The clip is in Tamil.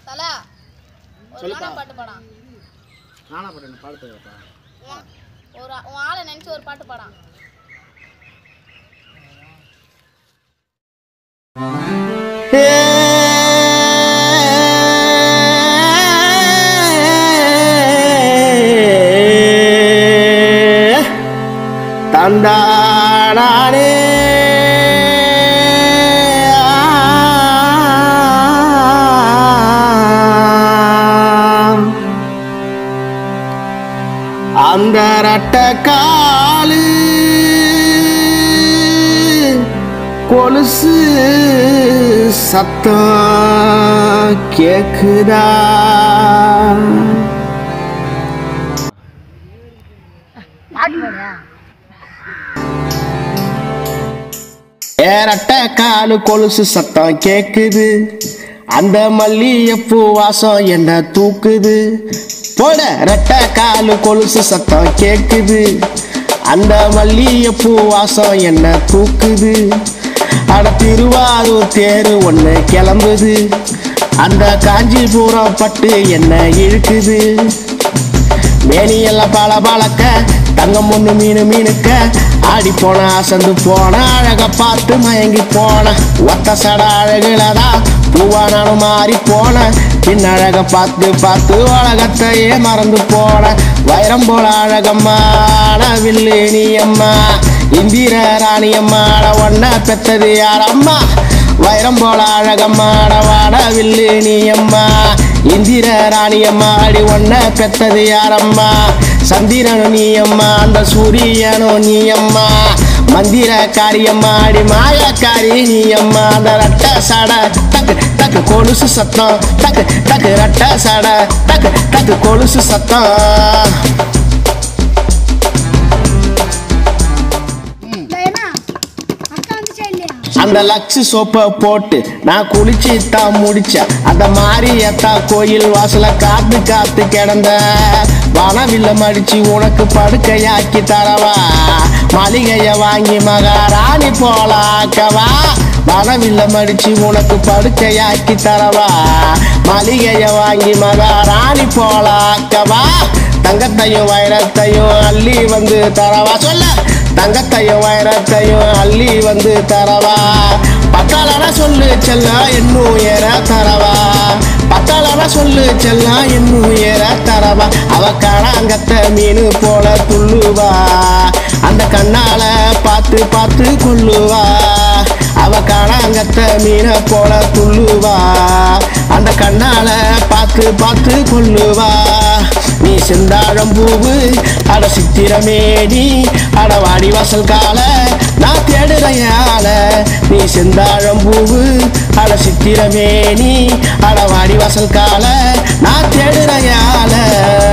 தல ஒரு சொல்லுப்பா. கானா பாட்டு பாடான் நானா போட்டேன் பாடு தெரியாப்பா உன் ஒரு ஆ- உன் ஆளை நினைச்சு ஒரு பாட்டு பாடான் தந்தானே அந்த ரட்ட காலு கொலுசு சத்தம் கேக்குதா ஏரட்ட காலு கொலுசு சத்தம் கேக்குது அந்த மல்லிகைப்பூ வாசம் என்ன தூக்குது போட ரெட்ட காலு கொலுசு சத்தம் கேக்குது அந்த மல்லிகைப்பூ வாசம் என்ன தூக்குது அட திருவாரூர் தேரு ஒன்று கிளம்புது அந்த காஞ்சிபுரம் பட்டு என்ன இழுக்குது மேனியெல்லாம் பல பழக்க தங்கம் ஒண்ணு மீனு மீனுக்க ஆடி போன அசந்து போன அழக பார்த்து மயங்கி போன ஒத்த சட அழகுலதான் பூவானாலும் மாறி போன பின் அழக பார்த்து பார்த்து உலகத்தையே மறந்து போன வைரம் போல அழகம்மான வில்லு நீ அம்மா இந்திர ராணி அம்மாட ஒன்ன பெத்தது யாரம்மா வைரம் போல அழகம்மாட வாட வில்லு நீ அம்மா இந்திர ராணி அம்மா அடி ஒன்ன பெத்தது யாரம்மா சந்திரனும் நீ அம்மா அந்த சூரியனும் நீ அம்மா மந்திர காரியம்மா அடி மாயக்காரி நீ அம்மா அந்த ரட்ட சட டக்கு டக்கு கொலுசு சத்தம் டக்கு டக்கு ரட்ட சட டக்கு டக்கு கொலுசு சத்தம் அந்த லக்ஸு சோப்பை போட்டு நான் குளிச்சு தான் முடிச்சேன் அந்த மாரியத்தா கோயில் வாசல காத்து காத்து கிடந்த வனவில்ல மடிச்சு உனக்கு படுக்கையாக்கி தரவா மளிகைய வாங்கி மகாராணி போலாக்கவா வனவில்ல மடிச்சு உனக்கு படுக்கையாக்கி தரவா மளிகைய வாங்கி மகாராணி போலாக்கவா தங்கத்தையும் வைரத்தையும் அள்ளி வந்து தரவா சொல்ல தங்கத்தையும் வைரத்தையும் அள்ளி வந்து தரவா பத்தாளனா சொல்லு செல்லம் என்னும் ஏற தரவா பத்தாளனா சொல்லு செல்லம் என்னும் ஏற தரவா அவ காணாங்கத்த மீன் போல துள்ளுவா அந்த கண்ணால பார்த்து பார்த்து கொள்ளுவா அவ காணாங்கத்த மீனை போல துள்ளுவா அந்த கண்ணால பார்த்து பார்த்து கொள்ளுவா நீ செந்தாழம் பூவு அட சித்திரமேடி அட வாடி வாசல் கால நான் தேடுறையால நீ செந்தாழம் பூவு அட சித்திரமேனி அட வாடி வாசல் கால நான் தேடுறையால